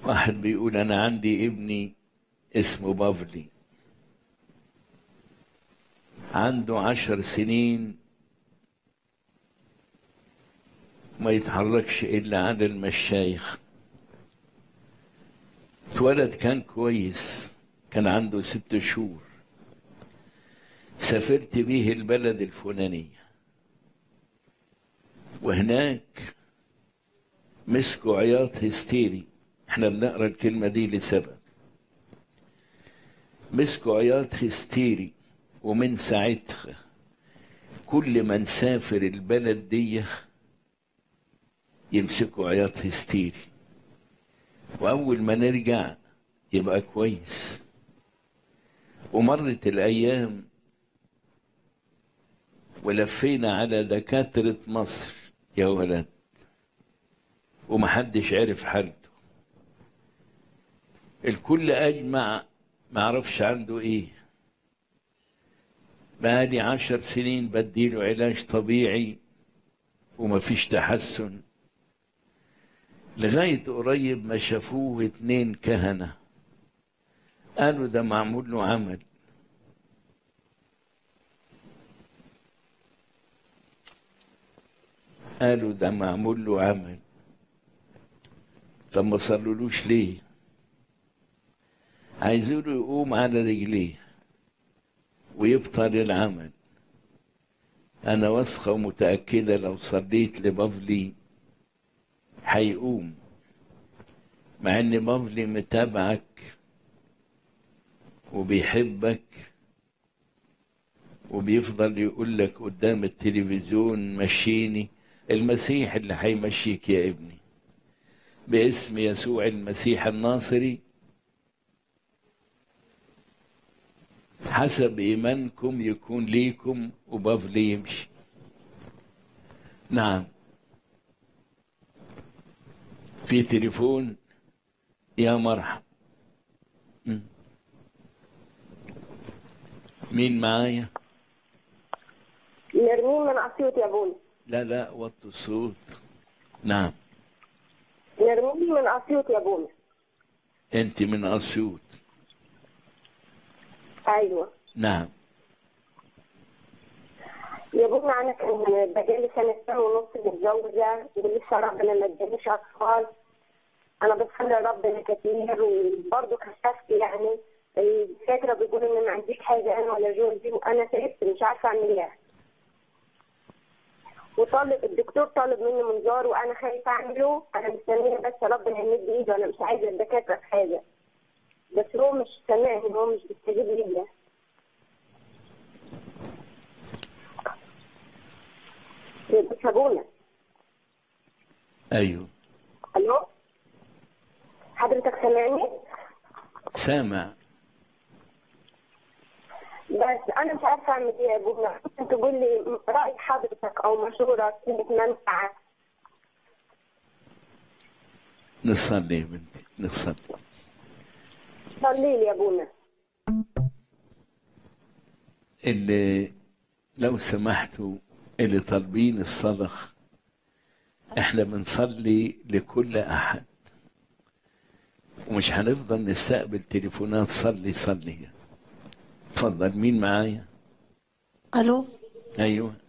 واحد بيقول أنا عندي ابني اسمه بافلي عنده عشر سنين ما يتحركش إلا على المشايخ اتولد كان كويس كان عنده ست شهور سافرت بيه البلد الفلانية وهناك مسكوا عياط هستيري احنا بنقرا الكلمة دي لسبب مسكوا عياط هستيري ومن ساعتها كل ما نسافر البلد دي يمسكوا عياط هستيري وأول ما نرجع يبقى كويس ومرت الأيام ولفينا على دكاترة مصر يا ولد ومحدش عرف حالته الكل أجمع معرفش عنده إيه بقالي عشر سنين بديله علاج طبيعي ومفيش تحسن لغاية قريب ما شافوه اتنين كهنة قالوا ده معمول له عمل قالوا ده معمول له عمل طب ما صلولوش ليه عايزينه يقوم على رجليه ويبطل العمل أنا واثقة ومتأكدة لو صليت لبافلي هيقوم مع إن بافلي متابعك وبيحبك وبيفضل يقول لك قدام التلفزيون مشيني المسيح اللي هيمشيك يا ابني باسم يسوع المسيح الناصري حسب إيمانكم يكون ليكم وبافلي يمشي نعم في تليفون يا مرحب م. مين معايا نرمين من اسيوط يا بوني لا لا وطوا الصوت نعم نرمين من اسيوط يا بوني انت من اسيوط ايوه نعم يا بوني انا كان بقالي سنتين ونص متجوزه ولسه ربنا ما ادانيش اطفال انا بصلي ربنا كتير وبرضه كشفت يعني الدكاتره بيقولوا ان ما عنديش حاجه انا ولا جوزي وانا تعبت مش عارفه اعمل ايه وطالب الدكتور طالب مني منظار وانا خايفه اعمله انا مستنيه بس ربنا يمد ايده انا مش عايزه الدكاتره في حاجه بس هو مش سامعني هو مش بيستجيب ليا بيسابونا ايوه الو حضرتك سامعني سامع بس انا مش عارفه اعمل ايه يا ابونا ممكن تقول لي راي حضرتك او مشوره كلمه منفعه نصلي يا بنتي نصلي صلي لي يا ابونا اللي لو سمحتوا اللي طالبين الصلاة احنا بنصلي لكل احد ومش هنفضل نستقبل تليفونات صلي صلي اتفضل مين معايا الو ايوه